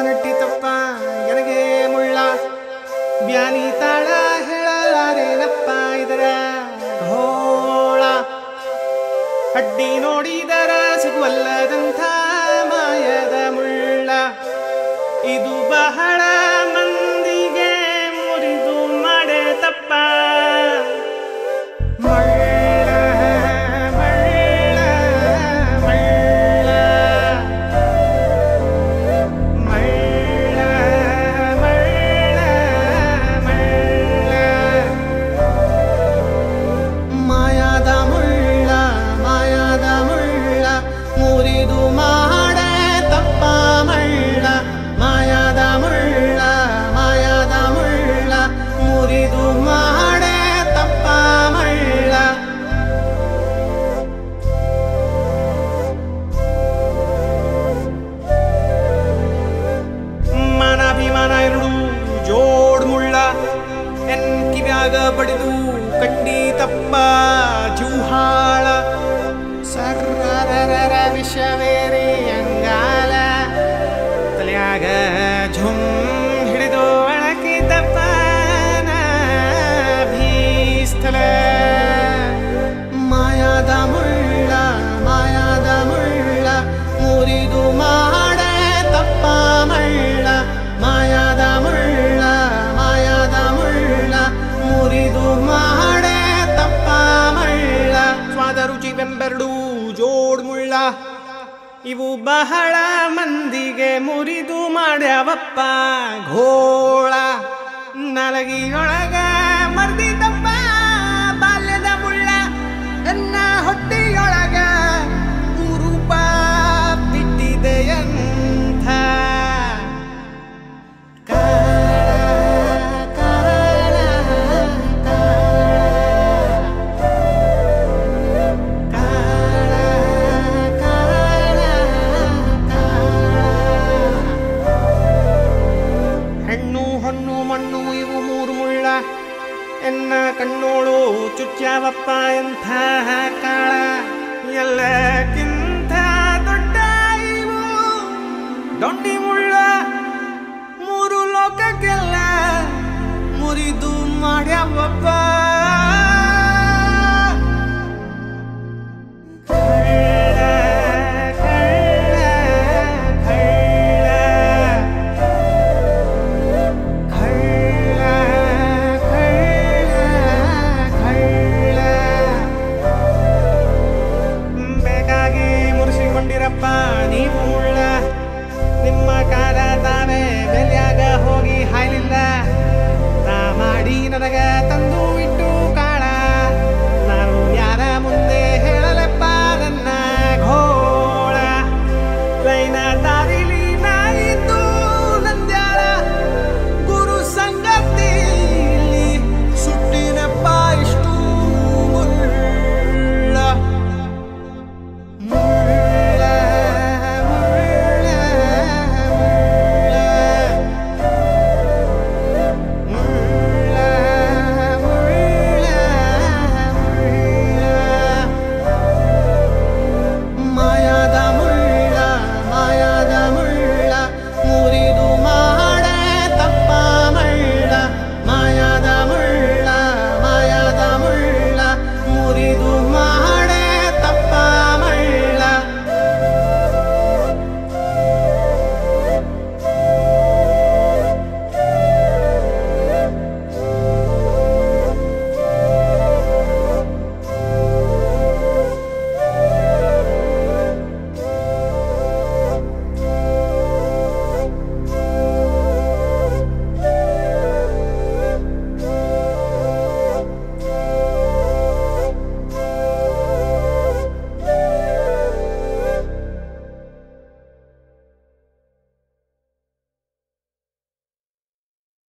ನಟ್ಟಿತಪ್ಪ ಎನಗೆ ಮುಳ್ಳ ಬ್ಯಾನಿ ತಾಳ ಹೇಳಲಾರೇನಪ್ಪ ಇದರ ಘೋಳ ಅಡ್ಡಿ ನೋಡಿದರ ಸಿಗುವಲ್ಲದಂಥ ಮಾಯದ ಮುಳ್ಳ ಇದು ಬಹಳ ಮಂದಿಗೆ ಮುರಿದು ಮಾಡೆ ತಪ್ಪ ಮಳ್ಳ ಮಳ್ಳ ಮಳ್ಳ ಮಳ್ಳ ಮಳ್ಳ ಮಳ್ಳ ಮಾಯಾದ ಮುಳ್ಳ ಮಾಯಾದ ಮುಳ್ಳ ಮುರಿದು ಮಾಡೆ ತಪ್ಪ ಮಳ್ಳ ಮಾಯಾದ ಮುಳ್ಳ ಮಾಯಾದ ಮುಳ್ಳ ಮುರಿದು ಮಾಡೆ ತಪ್ಪ ಮಳ್ಳ ಮಾನಾಭಿಮಾನ ಎರಡು ಜೋಡ್ ಮುಳ್ಳ ಎನ್ ಕಿವ್ಯಾಗ ಬಡಿದು ಕಡ್ಡಿ ತಪ್ಪ ಜೂಹಾಳ ಸರ್ರರರ ವಿಷವೇರಿ ಅಂಗಾಲ ತಲೆಯಾಗ ಝುಮ್ ಹಿಡಿದು ಅಳಕಿ ತಪ್ಪನ ಭೀಸ್ಥಲ ಮಾಯಾದ ಮುಳ್ಳ ಮಾಯಾದ ಮುಳ್ಳ ಮುರಿದು ಮಾಡೆ ತಪ್ಪ ಮಳ್ಳ ಮಾಯಾದ ಮುಳ್ಳ ಮಾಯಾದ ಮುಳ್ಳ ಮುರಿದು ಮಾಡೆ ತಪ್ಪ ಮಳ್ಳ ಸ್ವಾದ ರುಚಿ ಬೆಂಬೆರಡು ಜೋಡ್ ಮುಳ್ಳ ಇವು ಬಹಳ ಮಂದಿಗೆ ಮುರಿದು ಮಾಡ್ಯಾವಪ್ಪ ಘೋಳ ನಲಗಿಯೊಳಗ ಮರ್ದಿದಪ್ಪ ಬಾಲ್ಯದ ಮುಳ್ಳ ನನ್ನ ಹೊಟ್ಟೆಯೊಳಗ ಉರುಪ ಬಿಟ್ಟಿದೆಯಂಥ ಕಾಳ, ಕಾಳ, ಕಾಳ, ಕಾಳ, ಕಾಳ. ಹೆಣ್ಣು ಹೊನ್ನು ಮಣ್ಣು ಇವು ಮೂರು ಮುಳ್ಳ ಎನ್ನ ಕಣ್ಣೋಳು ಚುಚ್ಚಾವಪ್ಪ ಎಂಥ ಕಾಳ ಎಲ್ಲಕ್ಕಿಂತ ದೊಡ್ಡ ಇವು ದೊಡ್ಡಿ ಮುಳ್ಳ ಮೂರು ಲೋಕಕ್ಕೆಲ್ಲ ಮುರಿದು ಮಾಡ್ಯಾವಪ್ಪ ಕಳ್ಳ, ಕಳ್ಳ, ಕಳ್ಳ. ಕಳ್ಳ ಕಳ್ಳ ಕಳ್ಳ ಬೇಕಾಗಿ ಮುರಿಸಿಕೊಂಡಿರಪ್ಪ ನೀವು ಮುಳ್ಳ ನಿಮ್ಮ ಕಾಲ ತಾವೇ ಬೆಲ್ಯಾಗ ಹೋಗಿ ಹಾಯ್ಲಿಲ್ಲ ತಾ ಮಾಡಿ ನನಗ ತಂದ